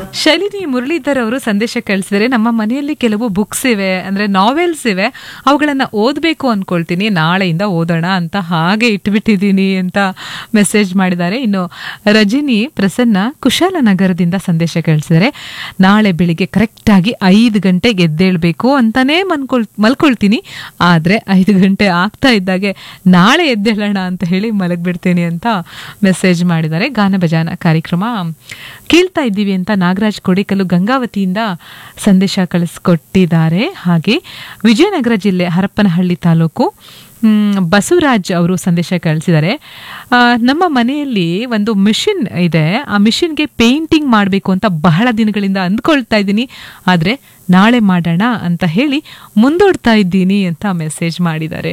ಶಲಿನಿ ಮುರಳೀಧರ್ ಅವರು ಸಂದೇಶ ಕಳಿಸಿದರೆ ನಮ್ಮ ಮನೆಯಲ್ಲಿ ಕೆಲವು ಬುಕ್ಸ್ ಇವೆ ಅಂದ್ರೆ ನಾವೆಲ್ಸ್ ಇವೆ ಅವುಗಳನ್ನ ಓದಬೇಕು ಅನ್ಕೊಳ್ತೀನಿ ನಾಳೆಯಿಂದ ಓದೋಣ ಅಂತ ಹಾಗೆ ಇಟ್ಬಿಟ್ಟಿದ್ದೀನಿ ಅಂತ ಮೆಸೇಜ್ ಮಾಡಿದ್ದಾರೆ ಇನ್ನು ರಜಿನಿ ಪ್ರಸನ್ನ ಕುಶಾಲನಗರದಿಂದ ಸಂದೇಶ ಕಳಿಸಿದರೆ ನಾಳೆ ಬೆಳಿಗ್ಗೆ ಕರೆಕ್ಟಾಗಿ ಐದು ಗಂಟೆಗೆ ಎದ್ದೇಳಬೇಕು ಅಂತಾನೇ ಮನ್ಕೊಳ್ ಮಲ್ಕೊಳ್ತೀನಿ ಆದರೆ ಐದು ಗಂಟೆ ಆಗ್ತಾ ಇದ್ದಾಗೆ ನಾಳೆ ಎದ್ದೇಳೋಣ ಅಂತ ಹೇಳಿ ಮಲಗ್ಬಿಡ್ತೀನಿ ಅಂತ ಮೆಸೇಜ್ ಮಾಡಿದ್ದಾರೆ ಗಾನ ಭಜಾನ ಕಾರ್ಯಕ್ರಮ ಕೇಳ್ತಾ ಇದ್ದೀವಿ ಅಂತ ನಾಗರಾಜ್ ಕೊಡಿಕಲ್ಲು ಗಂಗಾವತಿಯಿಂದ ಸಂದೇಶ ಕಳಿಸ್ಕೊಟ್ಟಿದ್ದಾರೆ ಹಾಗೆ ವಿಜಯನಗರ ಜಿಲ್ಲೆ ಹರಪ್ಪನಹಳ್ಳಿ ತಾಲೂಕು ಮ್, ಬಸವರಾಜ್ ಅವರು ಸಂದೇಶ ಕಳಿಸಿದ್ದಾರೆ ಆ, ನಮ್ಮ ಮನೆಯಲ್ಲಿ ಒಂದು ಮಿಷಿನ್ ಇದೆ ಆ ಮಿಷಿನ್ಗೆ ಪೇಂಟಿಂಗ್ ಮಾಡಬೇಕು ಅಂತ ಬಹಳ ದಿನಗಳಿಂದ ಅಂದ್ಕೊಳ್ತಾ ಇದ್ದೀನಿ ಆದರೆ ನಾಳೆ ಮಾಡೋಣ ಅಂತ ಹೇಳಿ ಮುಂದೂಡ್ತಾ ಇದ್ದೀನಿ ಅಂತ ಮೆಸೇಜ್ ಮಾಡಿದ್ದಾರೆ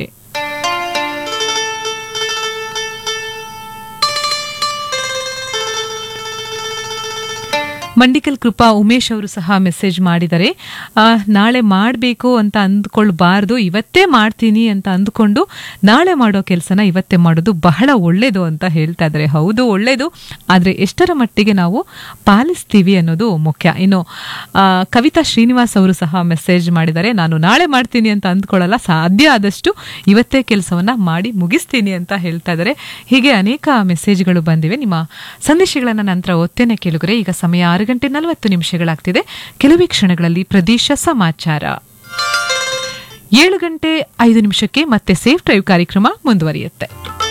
ಮಂಡಿಕಲ್ ಕೃಪಾ ಉಮೇಶ್ ಅವರು ಸಹ ಮೆಸೇಜ್ ಮಾಡಿದ್ದಾರೆ ಆ, ನಾಳೆ ಮಾಡಬೇಕು ಅಂತ ಅಂದ್ಕೊಳ್ಬಾರ್ದು ಇವತ್ತೇ ಮಾಡ್ತೀನಿ ಅಂತ ಅಂದ್ಕೊಂಡು ನಾಳೆ ಮಾಡೋ ಕೆಲಸನ ಇವತ್ತೇ ಮಾಡೋದು ಬಹಳ ಒಳ್ಳೇದು ಅಂತ ಹೇಳ್ತಾ ಇದ್ದಾರೆ ಹೌದು ಒಳ್ಳೇದು ಆದರೆ ಎಷ್ಟರ ಮಟ್ಟಿಗೆ ನಾವು ಪಾಲಿಸ್ತೀವಿ ಅನ್ನೋದು ಮುಖ್ಯ ಇನ್ನು ಆ, ಕವಿತಾ ಶ್ರೀನಿವಾಸ್ ಅವರು ಸಹ ಮೆಸೇಜ್ ಮಾಡಿದ್ದಾರೆ ನಾನು ನಾಳೆ ಮಾಡ್ತೀನಿ ಅಂತ ಅಂದ್ಕೊಳ್ಳಲ್ಲ ಸಾಧ್ಯ ಆದಷ್ಟು ಇವತ್ತೇ ಕೆಲಸವನ್ನ ಮಾಡಿ ಮುಗಿಸ್ತೀನಿ ಅಂತ ಹೇಳ್ತಾ ಇದ್ದಾರೆ ಹೀಗೆ ಅನೇಕ ಮೆಸೇಜ್ಗಳು ಬಂದಿವೆ ನಿಮ್ಮ ಸಂದೇಶಗಳನ್ನ ನಂತರ ಓದ್ತೇನೆ ಕೇಳುಗರೆ ಈಗ ಸಮಯ ಆರು ಗಂಟೆ ನಲವತ್ತು ನಿಮಿಷಗಳಾಗ್ತಿದೆ ಕೆಲವೇ ಕ್ಷಣಗಳಲ್ಲಿ ಪ್ರದೇಶ ಸಮಾಚಾರ ಏಳು ಗಂಟೆ ಐದು ನಿಮಿಷಕ್ಕೆ ಮತ್ತೆ ಸೇಫ್ ಡ್ರೈವ್ ಕಾರ್ಯಕ್ರಮ ಮುಂದುವರಿಯುತ್ತೆ